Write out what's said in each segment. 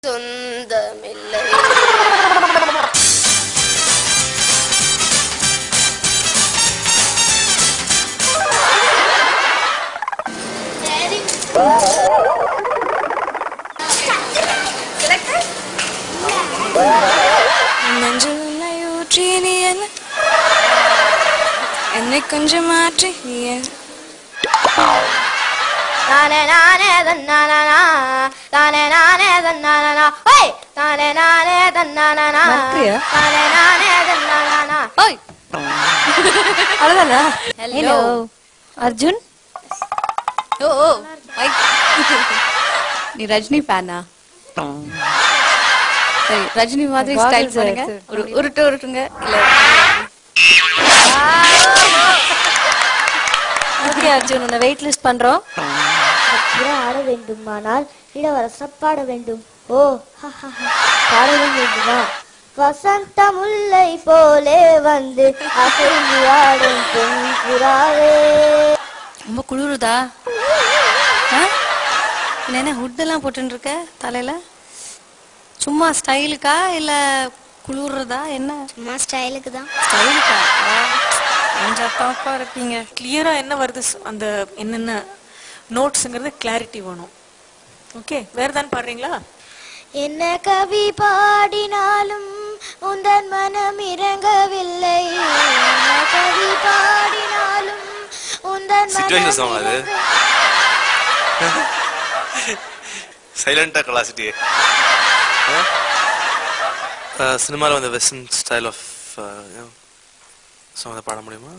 சொந்தமில்லை நெஞ்சில் ஊற்றி நீ என்ன என்னை கொஞ்சம் மாற்றி நீ என்ன தானே நானே தன்னானா தானே நானே தன்னானா ஓய் தானே நானே தன்னானா நன்றியா? தானே நானே தன்னானா ஓய் அவ்வளவுதானா Hello. அர்ஜுன் ஓ ஓ மைக் நீ ரஜினி ஃபேனா சரி ரஜினி மாதிரி Goggles ஸ்டைல் பண்ணுங்க எடுத்து. ஒரு உருட்டு உருட்டுங்க இல்ல ஓகே அர்ஜுன் உன்னை வெயிட் லிஸ்ட் பண்றோம் புறா ஆட வேண்டுமானால் இளவரசர் பாட வேண்டும் ஓ ஹஹஹ. பாடவும் வேண்டுமா வசந்த முல்லை போலே வந்து அசைந்து ஆடும் பெண் புறாவே ரொம்ப குளிருதா ஆ? என்ன என்ன ஹுட் எல்லாம் போட்டுன்னு இருக்க தலையில சும்மா ஸ்டைலுக்கா இல்ல குளிர்றதா என்ன சும்மா ஸ்டைலுக்கு தான் ஸ்டைலுக்கா கொஞ்சம் டாப்பா இருப்பீங்க கிளியரா என்ன வருது ஸ்- அந்த என்னென்ன நோட்ஸ்ங்கிறது கிளாரிட்டி வேணும் ஓகே வேற தான் பாடுறீங்களா என்ன கவி பாடினாலும் உந்தன் மனம் இறங்கவில்லை என்ன கவி பாடினாலும் உந்தன் Situation song அது. மனம் சைலண்டா கலாசிட்டி சினிமாவில் வந்து வெஸ்டர்ன் ஸ்டைல் ஆஃப் சாங் பாட முடியுமா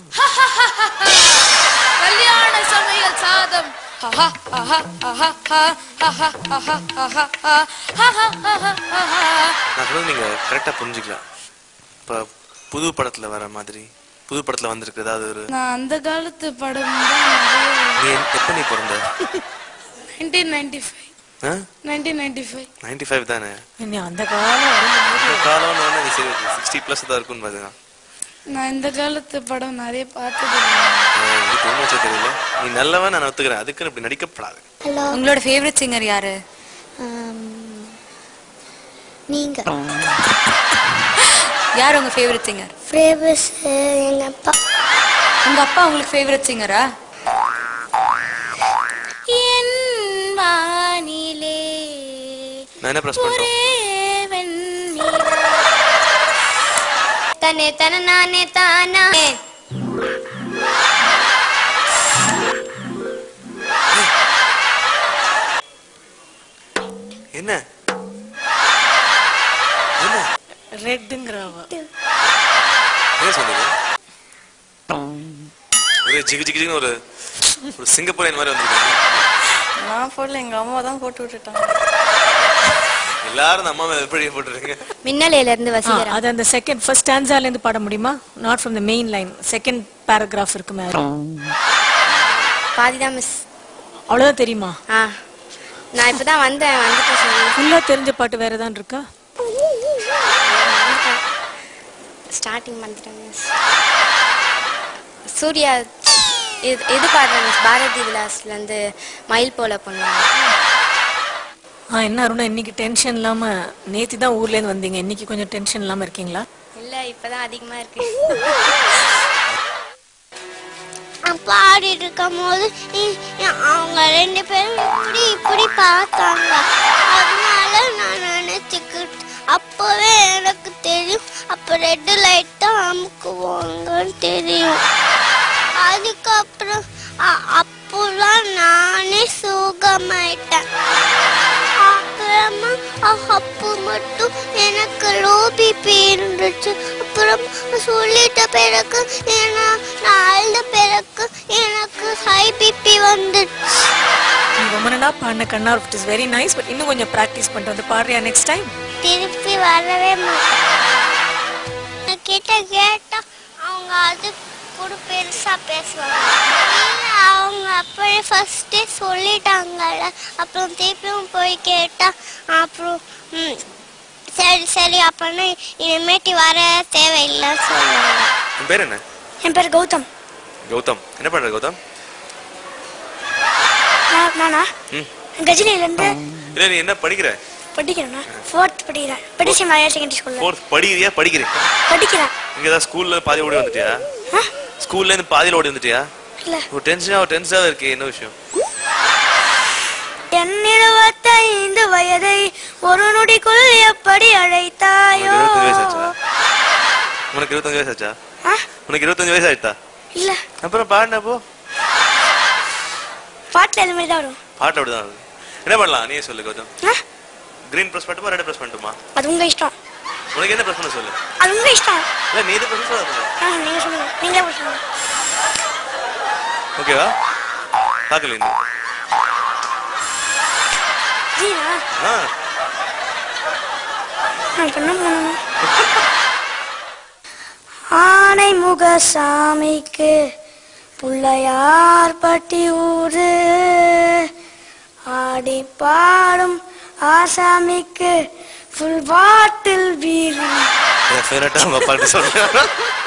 கல்யாண சமையல் சாதம் ஆஹா, ஆஹா, ஆஹா, ஆஹா, ஆஹா, ஆஹா, ஆஹா, ஆஹா, ஆஹா, ஆஹா. நான் சொல்றது நீங்க கரெக்டா புரிஞ்சுக்கலாம் இப்போ புது படத்துல வர மாதிரி புது படத்துல வந்திருக்கு ஏதாவது ஒரு நான் அந்த காலத்து படம் தான் நிறைய நீ எப்போ நீ பிறந்த nineteen ninety five nineteen ninety five ninety five தானே என்ன அந்த காலம் அப்படிங்கும்போது இந்த காலம்னு ஒன்று நீ சரி சிக்ஸ்டி ப்ளஸ் தான் இருக்கும்னு பார்த்தீங்கன்னா நான் இந்த காலத்து படம் நிறைய பார்த்தது இது தோணுச்சே தெரியல நீ நல்லவன் நான் ஒத்துக்கிறேன் அதுக்குன்னு இப்படி நடிக்கப்படாது ஹலோ உங்களோட ஃபேவரட் சிங்கர் யாரு நீங்க யார் உங்க ஃபேவரட் சிங்கர் ஃபேவரஸ் எங்க அப்பா உங்க அப்பா உங்களுக்கு ஃபேவரட் சிங்கரா என் வானிலே நான் என்ன ப்ரெஸ் பண்ணிட்டோம் தனே தன நானே தானா என்ன என்ன ரெட்டுங்கிறவ என்ன சொன்னது ஒரே ஜிகு ஜிகுன்னு ஒரு ஒரு சிங்கப்பூரியன் மாதிரி வந்திருக்காங்க நான் போடல எங்க அம்மா தான் போட்டு விட்டுட்டாங்க எல்லாரும் இந்த அம்மா மேல எப்படி போட்டுருக்கீங்க மின்னலையில இருந்து வசீகரா அது அந்த செகண்ட் ஃபர்ஸ்ட் ஸ்டான்ஸால இருந்து பாட முடியுமா not from the main line second paragraph இருக்கு மேல பாதிதான் மிஸ் அவ்வளவுதான் தெரியுமா ஆ நான் இப்பதான் வந்தேன் வந்துட்டு சொல்லி ஃபுல்லா தெரிஞ்ச பாட்டு வேற ஏதாவது இருக்கா ஸ்டார்டிங் வந்துட்டேன் மிஸ் சூர்யா இது எது பாடுறேன் மிஸ் பாரதி விலாஸ்ல இருந்து மயில் போல பொண்ணு ஆ என்ன அருணா இன்னைக்கு டென்ஷன் இல்லாம நேத்தி தான் ஊர்ல இருந்து வந்தீங்க இன்னைக்கு கொஞ்சம் டென்ஷன் இல்லாம இருக்கீங்களா இல்ல இப்பதான் அதிகமா இருக்கு நான் பாடிட்டு இருக்கும் போது இ- இ- அவங்க ரெண்டு பேரும் இப்படி இப்படி பார்த்தாங்க அதனால நான் நினைச்சுக்கிட்டு அப்பவே எனக்கு தெரியும் அப்ப ரெட் லைட் தான் அமுக்குவாங்கன்னு தெரியும் அதுக்கப்புறம் அ- அப்போதான் நானே சுகமாயிட்டேன் அப்புறமா அ- அப்போ மட்டும் எனக்கு லோ பிபி இருந்துச்சு அப்புறம் சொல்லிட்ட பிறகு ஏன்னா நான் அழுத பிறகு எனக்கு ஹை பிபி வந்துடுச்சு நீ ரொம்ப நாளா பாடின கண்ணா it is very nice but இன்னும் கொஞ்சம் ப்ராக்டிஸ் பண்ணிட்டு வந்து பாடுறியா நெக்ஸ்ட் டைம் திருப்பி வரவே மாட்டேன் கிட்ட கேட்டா அவங்க அது கூட பெருசா பேசுவாங்க இல்ல, அவங்க அப்படியே ஃபர்ஸ்டே சொல்லிட்டாங்கல்ல அப்புறம் திருப்பியும் போய் கேட்டா அப்புறம் ம், சரி சரி அப்படின்னா இனிமேட்டு வர தேவையில்லைன்னு சொல்லுவாங்க உன் பேர் என்ன என் பேர் கௌதம் கௌதம் என்ன பண்ற கௌதம் நானா ம் கஜினில இருந்து இல்ல நீ என்ன படிக்கிற படிக்கிறேன் ஃபோர்த் படிக்கிறேன் படிச்சு மலையாள செகண்டரி ஸ்கூல்ல ஃபோர்த் படிக்கிறியா படிக்கிறேன் படிக்கிறேன் இங்க தான் ஸ்கூல்ல பாதி ஓடி வந்துட்டியா ஸ்கூல்ல இருந்து பாதியில ஓடி வந்துட்டியா இல்ல ஒரு டென்ஷனா ஒரு டென்ஷனாக இருக்கு என்ன விஷயம் என் இருபத்தைந்து வயதை ஒரு நொடிக்குள் எப்படி அழைத்தாயோ உனக்கு இருபத்தஞ்சு வயசு ஆச்சா ஆ? உனக்கு இருபத்தஞ்சு வயசு ஆயிட்டா இல்ல அப்புறம் பாடினப்போ பாட்டுல அது மாதிரி தான் வரும் பாட்டு அப்படிதான் வருது. என்ன பண்ணலாம் நீயே சொல்லு கௌதம் ஆ? கிரீன் ப்ரெஸ் பண்ணட்டுமா ரெட் ப்ரெஸ் பண்ணட்டுமா அது உங்க இஷ்டம் உனக்கு என்ன பிரச்சனை சொல்லு அது உங்க இஷ்டம் இல்ல நீ எது பிரச்சனை சொல்லாத ஆ, நீங்க சொல்லுங்க நீங்களே போய் சொல்லுங்க ஓகேவா பார்க்கல நீ ஜீனா ஆ நான் பண்ண போனோம் ஆனை முகசாமிக்கு புள்ளையார் பட்டி ஊரு ஆடி பாடும் ஆசாமிக்கு ஃபுல் பாட்டில் வீரு டெஃபினட்டா உங்க அப்பாட்ட சொல்றேன்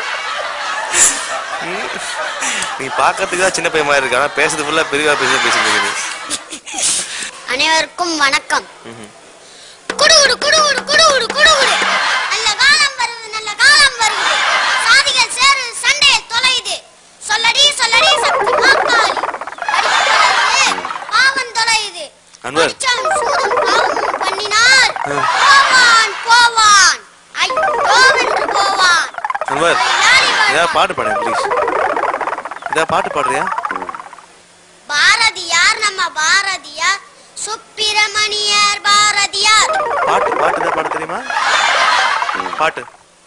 நீ பார்க்கறதுக்கு தான் சின்ன பையன் மாதிரி இருக்கு ஆனா பேசுறது ஃபுல்லா பெரியவா பேசி பேசிட்டு நீ அனைவருக்கும் வணக்கம் குடுகுடு குடுகுடு குடுகுடு குடுகுடு நல்ல காலம் வருது நல்ல காலம் வருது சாதிகள் சேரு சண்டையை தொலையுது சொல்லடி சொல்லடி சக்தி மாக்காளி அடிப்படை பாவம் தொலையுது அன்வர். படிச்சான் சூதம் பாவம் பண்ணினார் போவான் போவான் ஐயோ என்று போவான் அன்வர் தொழிலாளி ஏதாவது வருவான். பாட்டு பாடு ப்ளீஸ் ஏதாவது பாட்டு பாடுறியா பாரதியார் நம்ம பாரதியார் சுப்பிரமணியர் பாரதியார் பாட்டு பாட்டு தான் பாட தெரியுமா பாட்டு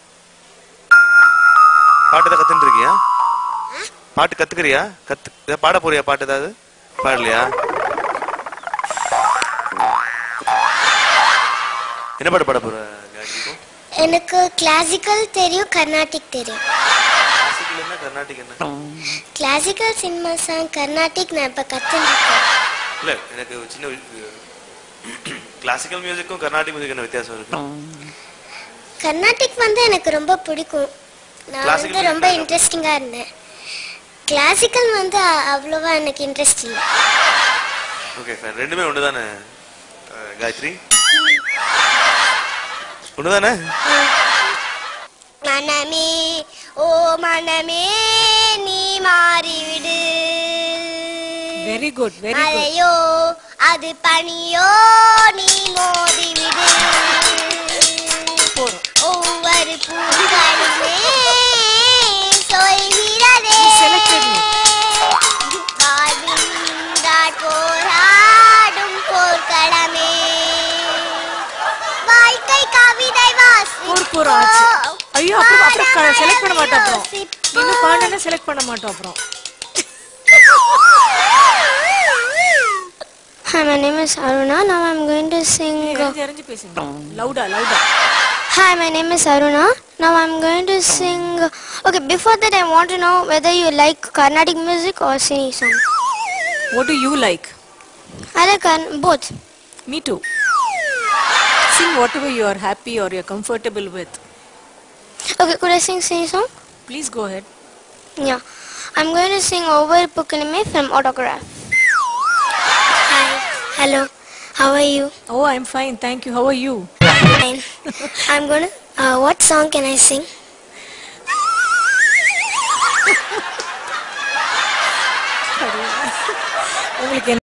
பாட்டு தான் கத்துட்டு இருக்கியா பாட்டு கத்துக்கிறியா கத்து ஏதாவது பாட போறியா பாட்டு ஏதாவது பாடலையா என்ன பாட்டு பாட போற காயத்ரி இப்போ? எனக்கு கிளாசிக்கல் தெரியும் கர்நாடிக் தெரியும் கிளாசிக்கல் என்ன கர்நாடிக் என்ன கிளாசிக்கல் சினிமா சாங் கர்நாடிக் நான் இப்போ கற்றுருக்கேன் இல்ல எனக்கு ஒரு சின்ன கிளாசிக்கல் மியூசிக்கும் கர்நாடிக் மியூசிக் என்ன வித்தியாசம் இருக்கு கர்நாடிக் வந்து எனக்கு ரொம்ப பிடிக்கும் நான் Classical வந்து ரொம்ப music இன்ட்ரெஸ்டிங்காக இருந்தேன் கிளாசிக்கல் வந்து அ- அவ்வளோவா எனக்கு இன்ட்ரெஸ்ட் இல்லை ஓகே ஃபைன் ரெண்டுமே ஒன்று தானே காயத்ரி ஒன்று தானே மனமே ஓ மனமே நீ மாறிவிடு வெரி குட் வெரி குட் மழையோ அது பனியோ நீ மோதிவிடு போறோம் ஒவ்வொரு பூக்களுமே சொல்கிறதே selected me. வாழ்வின்றாய் போராடும் போர்க்களமே வாழ்க்கை கவிதை வாசி போர் போர் ஆச்சு ஐயோ அப்புறம் அப்புறம் செலக்ட் பண்ண மாட்டோம் அப்புறம் இன்னும் பாடனா செலக்ட் பண்ண மாட்டோம் அப்புறம் Hi, my name is Aruna. Now I'm going to sing. எரிஞ்சு எரிஞ்சு பேசுங்க லவுடா லவுடா Hi, my name is Aruna. Now I'm going to sing. Okay, before that, I want to know whether you like Carnatic music or singing song. What do you like I like Karn- both. Me too sing whatever you are happy are you comfortable with Okay, could I sing singing song? Please go ahead Yeah. I'm going to sing over Pukalime from Autograph. Hi. Hello. How are you? Oh I am fine thank you how are you Fine. I'm gonna. Uh, what song can I sing? உங்களுக்கு